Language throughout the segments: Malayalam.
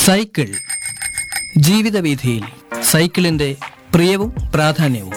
സൈക്കിൾ ജീവിതവീഥിയിൽ സൈക്കിളിന്റെ പ്രിയവും പ്രാധാന്യവും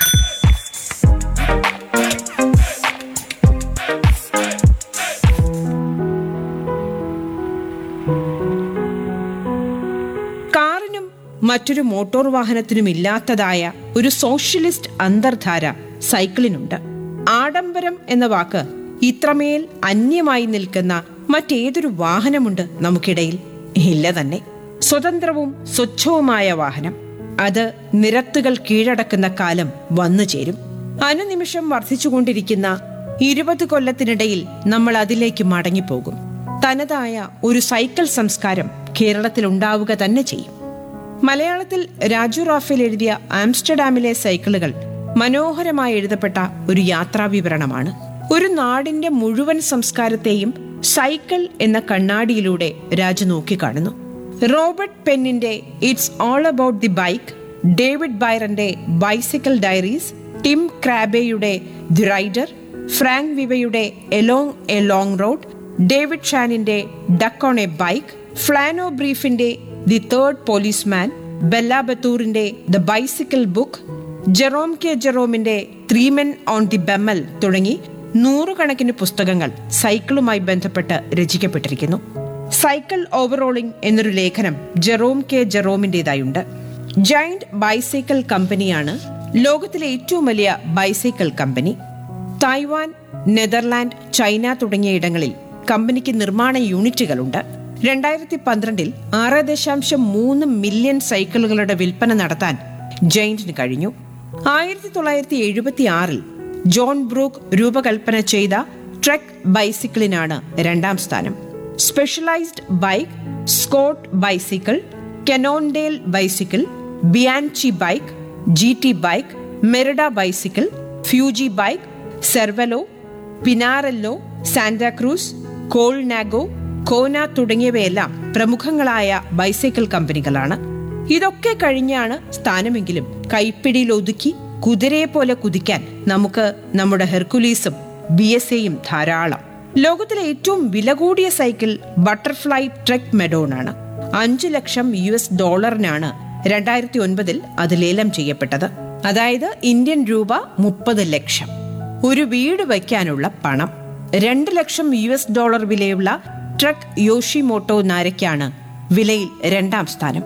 കാറിനും മറ്റൊരു മോട്ടോർ വാഹനത്തിനും ഇല്ലാത്തതായ ഒരു സോഷ്യലിസ്റ്റ് അന്തർധാര സൈക്കിളിനുണ്ട് ആഡംബരം എന്ന വാക്ക് ഇത്രമേൽ അന്യമായി നിൽക്കുന്ന മറ്റേതൊരു വാഹനമുണ്ട് നമുക്കിടയിൽ ഇല്ല തന്നെ സ്വതന്ത്രവും സ്വച്ഛവുമായ വാഹനം അത് നിരത്തുകൾ കീഴടക്കുന്ന കാലം വന്നു ചേരും അനുനിമിഷം വർദ്ധിച്ചുകൊണ്ടിരിക്കുന്ന ഇരുപത് കൊല്ലത്തിനിടയിൽ നമ്മൾ അതിലേക്ക് മടങ്ങിപ്പോകും തനതായ ഒരു സൈക്കിൾ സംസ്കാരം കേരളത്തിൽ ഉണ്ടാവുക തന്നെ ചെയ്യും മലയാളത്തിൽ രാജു റാഫേൽ എഴുതിയ ആംസ്റ്റർഡാമിലെ സൈക്കിളുകൾ മനോഹരമായി എഴുതപ്പെട്ട ഒരു യാത്രാ വിവരണമാണ് ഒരു നാടിന്റെ മുഴുവൻ സംസ്കാരത്തെയും സൈക്കിൾ എന്ന കണ്ണാടിയിലൂടെ രാജു നോക്കിക്കാണുന്നു റോബർട്ട് പെന്നിന്റെ it's all about the bike David ബൈറന്റെ ബൈസിക്കിൾ ഡയറീസ് ടിം ക്രാബെയുടെ ദി റൈഡർ ഫ്രാങ്ക് വിവയുടെ along a long road David ഷാനിന്റെ duck on a bike Flann O ബ്രീഫിന്റെ ദി തേർഡ് പോലീസ്മാൻ ബെല്ല ബത്തൂറിന്റെ the bicycle book Jerome K ജെറോമിന്റെ three men on the bummel തുടങ്ങി നൂറുകണക്കിന് പുസ്തകങ്ങൾ സൈക്കിളുമായി ബന്ധപ്പെട്ട് രചിക്കപ്പെട്ടിരിക്കുന്നു സൈക്കിൾ ഓവറോളിംഗ് എന്നൊരു ലേഖനം ജെറോം കെ ജെറോമിന്റേതായുണ്ട് ജൈന്റ് ബൈസൈക്കിൾ കമ്പനിയാണ് ലോകത്തിലെ ഏറ്റവും വലിയ bicycle company Taiwan Netherland China തുടങ്ങിയ ഇടങ്ങളിൽ കമ്പനിക്ക് നിർമ്മാണ യൂണിറ്റുകളുണ്ട് രണ്ടായിരത്തി പന്ത്രണ്ടിൽ ആറ് ദശാംശം മൂന്ന് മില്യൺ സൈക്കിളുകളുടെ വിൽപ്പന നടത്താൻ ജെയിന്റിന് കഴിഞ്ഞു ആയിരത്തി തൊള്ളായിരത്തി എഴുപത്തി ആറിൽ ജോൺ ബ്രൂക്ക് രൂപകൽപ്പന ചെയ്ത ട്രെക്ക് ബൈസിക്കിളിനാണ് രണ്ടാം സ്ഥാനം specialized bike Scott bicycle Cannondale bicycle Bianchi bike G T bike Merida bicycle Fuji bike Cervelo Pinarello Santa Cruz Colnago Kona തുടങ്ങിയവയെല്ലാം പ്രമുഖങ്ങളായ ബൈസൈക്കിൾ കമ്പനികളാണ് ഇതൊക്കെ കഴിഞ്ഞാണ് സ്ഥാനമെങ്കിലും കൈപ്പിടിയിൽ ഒതുക്കി കുതിരയെ പോലെ കുതിക്കാൻ നമുക്ക് നമ്മുടെ ഹെർക്കുലീസും ബി എസ് എയും ധാരാളം ലോകത്തിലെ ഏറ്റവും വില കൂടിയ സൈക്കിൾ ബട്ടർഫ്ലൈ ട്രെക്ക് മെഡോണാണ് അഞ്ചു ലക്ഷം യു എസ് ഡോളറിനാണ് രണ്ടായിരത്തി ഒൻപതിൽ അത് ലേലം ചെയ്യപ്പെട്ടത് അതായത് ഇന്ത്യൻ രൂപ മുപ്പത് ലക്ഷം ഒരു വീട് വയ്ക്കാനുള്ള പണം രണ്ട് ലക്ഷം യു എസ് ഡോളർ വിലയുള്ള ട്രക്ക് യോഷിമോട്ടോ നാരയ്ക്കാണ് വിലയിൽ രണ്ടാം സ്ഥാനം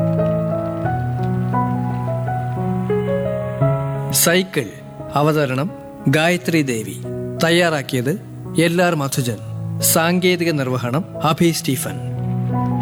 സൈക്കിൾ അവതരണം ഗായത്രി ദേവി തയ്യാറാക്കിയത് എൽ ആർ മധുജൻ സാങ്കേതിക നിർവഹണം അഭി സ്റ്റീഫൻ